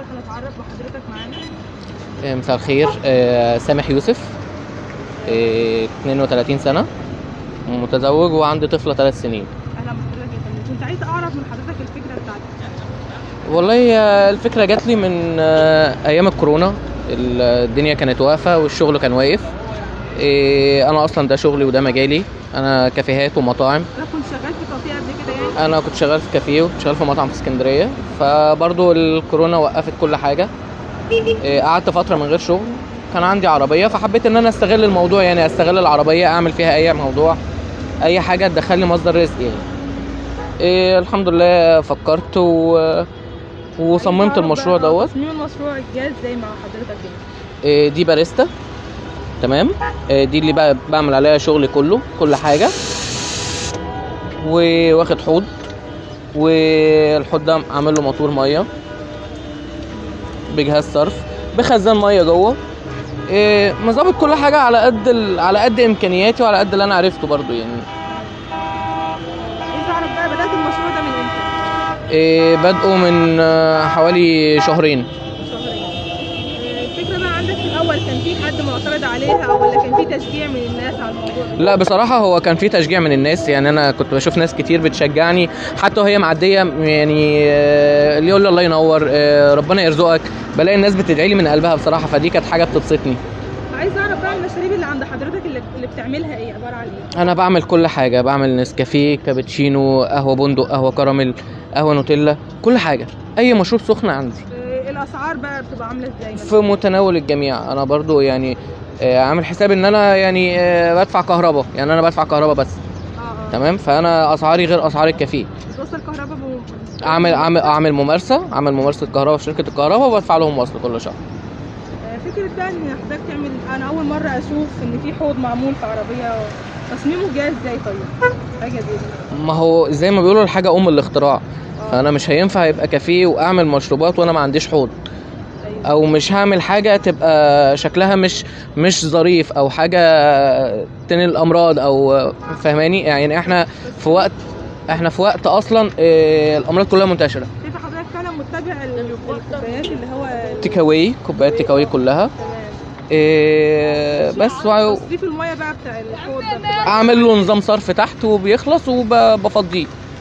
ممكن اتعرف بحضرتك معانا آه، مساء الخير آه، سامح يوسف آه، 32 سنة متزوج وعندي طفلة ثلاث سنين اهلا بحضرتك يا فندم كنت عايز اعرف من حضرتك الفكره بتاعتك والله آه، الفكرة جات لي من آه، أيام الكورونا ال- الدنيا كانت واقفة والشغل كان واقف آه، أنا أصلا ده شغلي وده مجالي أنا كافيهات ومطاعم انا كنت شغال في كافيه قبل كده يعني انا كنت شغال في كافيه وكنت شغال في مطعم في اسكندريه فبرضو الكورونا وقفت كل حاجه إيه، قعدت فتره من غير شغل كان عندي عربيه فحبيت ان انا استغل الموضوع يعني استغل العربيه اعمل فيها اي موضوع اي حاجه تدخل لي مصدر رزق يعني إيه الحمد لله فكرت و... وصممت عايز أعرف المشروع بقى دوت تصميم المشروع ازاي ازاي مع حضرتك كده إيه، دي باريستا تمام إيه، دي اللي بقى بعمل عليها شغلي كله كل حاجه وواخد حوض والحوض ده عامل له موتور ميه بجهاز صرف بخزان ميه جوه إيه، مظبط كل حاجه على قد ال... على قد امكانياتي وعلى قد اللي انا عرفته برضو يعني عايز اعرف بقى بدات المشروع ده من امتى إيه، بادئه من آه، حوالي شهرين شهرين آه، الفكره بقى عندك في الاول كان في حد معترض عليها ولا كان في تشجيع من الناس على الموضوع ده لا بصراحة هو كان في تشجيع من الناس يعني أنا كنت بشوف ناس كتير بتشجعني حتى وهي معدية يعني آه، اللي يقول لي الله ينور آه، ربنا يرزقك بلاقي الناس بتدعي لي من قلبها بصراحة فدي كانت حاجة بتبسطني عايز اعرف بقى المشاريب اللي عند حضرتك اللي, اللي بتعملها ايه عباره عن ايه أنا بعمل كل حاجة بعمل نسكافيه كابتشينو قهوة بندق قهوة كراميل قهوة نوتيلا كل حاجة أي مشروب سخن عندي آه، الاسعار بقى بتبقى عامله ازاي مثلاً؟ في متناول الجميع أنا برضو يعني آه، عامل حساب إن أنا يعني آه، بدفع كهرباء يعني أنا بدفع كهرباء بس اه اه تمام فأنا أسعاري غير أسعار الكافيه بتوصل كهرباء بم... اعمل اعمل اعمل ممارسه اعمل ممارسه كهرباء في شركه الكهرباء وبدفع لهم وصل كل شهر آه، فكره بقى ان حضرتك تعمل انا اول مره اشوف ان في حوض معمول في عربيه تصميمه جاي ازاي طيب حاجه دي ما هو زي ما بيقولوا الحاجه ام الاختراع اه فانا مش هينفع يبقى كافيه واعمل مشروبات وانا ما عنديش حوض أيوة. او مش هعمل حاجه تبقى شكلها مش مش ظريف او حاجه تنقل امراض او فاهماني يعني احنا في وقت احنا في وقت اصلا آه، الامراض كلها منتشره شايف حضرتك فعلا متبع ال- الكوبايات اللي هو تيك اواي كوبايات تيك اواي كلها تمام آه، بس وع- تصريف الميه بقى بتاع الحوض ده بتبقى اعمل له نظام صرف تحت وبيخلص وبفضيه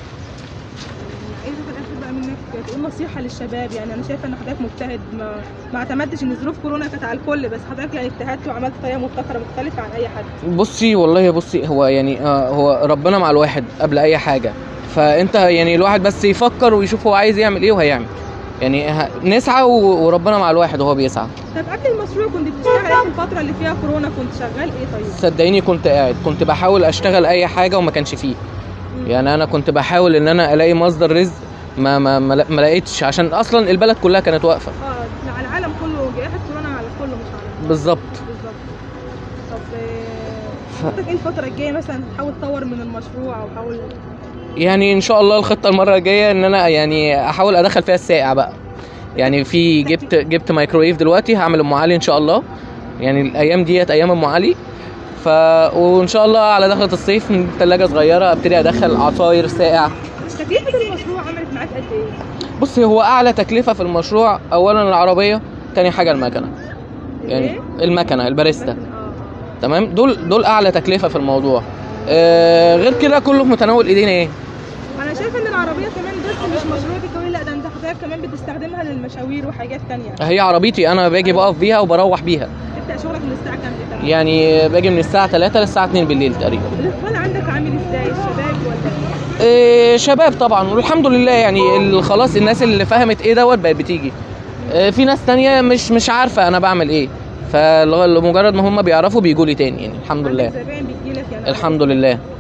عايزه في الاخر بقى منك تقول نصيحه للشباب يعني انا شايفه ان حضرتك مجتهد ما, ما اعتمدتش ان ظروف كورونا كانت على الكل بس حضرتك يعني اجتهدت وعملت طريقه مبتكره مختلفه عن اي حد بصي والله بصي هو يعني آه، هو ربنا مع الواحد قبل اي حاجه فانت يعني الواحد بس يفكر ويشوف هو عايز يعمل ايه وهيعمل يعني ه- نسعى و- وربنا مع الواحد وهو بيسعى طب قبل المشروع كنت بتشتغل ايه في الفتره اللي فيها كورونا كنت شغال ايه طيب صدقيني كنت قاعد كنت بحاول اشتغل اي حاجه وما كانش فيه مم. يعني انا كنت بحاول ان انا الاقي مصدر رزق ما ما ما ما لقيتش عشان اصلا البلد كلها كانت واقفه اه على العالم كله جائحه كورونا على الكل مش على بالظبط بالظبط طب آه، حضرتك ايه الفتره الجايه مثلا تحاول تطور من المشروع او تحاول يعني ان شاء الله الخطه المره الجايه ان انا يعني احاول ادخل فيها الساقع بقى يعني في جبت جبت مايكرويف دلوقتي هعمل ام علي ان شاء الله يعني الايام ديت ايام ام علي ف وان شاء الله على دخلة الصيف من ثلاجه صغيره ابتدي ادخل عصاير ساقع تكلفه المشروع عملت معاك قد ايه؟ بصي هو اعلى تكلفه في المشروع اولا العربيه تاني حاجه المكنه يعني إيه؟ المكنه الباريستا اه اه تمام دول دول اعلى تكلفه في الموضوع آه غير كده كله في متناول ايدينا ايه انا شايفه ان العربيه كمان بس مش مشروع تكوين لا ده انت حضرتك كمان بتستخدمها للمشاوير وحاجات تانية هي عربيتي انا باجي بقف بيها وبروح بيها تبدا شغلك من الساعه كام كده يعني باجي من الساعة 3 للساعة 2 بالليل تقريبا الاقبال عندك عامل ازاي الشباب ولا إيه شباب طبعا والحمد لله يعني ال- خلاص الناس اللي فهمت ايه دوت بقت بتيجي إيه في ناس تانية مش مش عارفة انا بعمل ايه فلمجرد ما هم بيعرفوا بيجوا لي تاني يعني الحمد عندك لله زباين بتجيلك يعني الحمد لله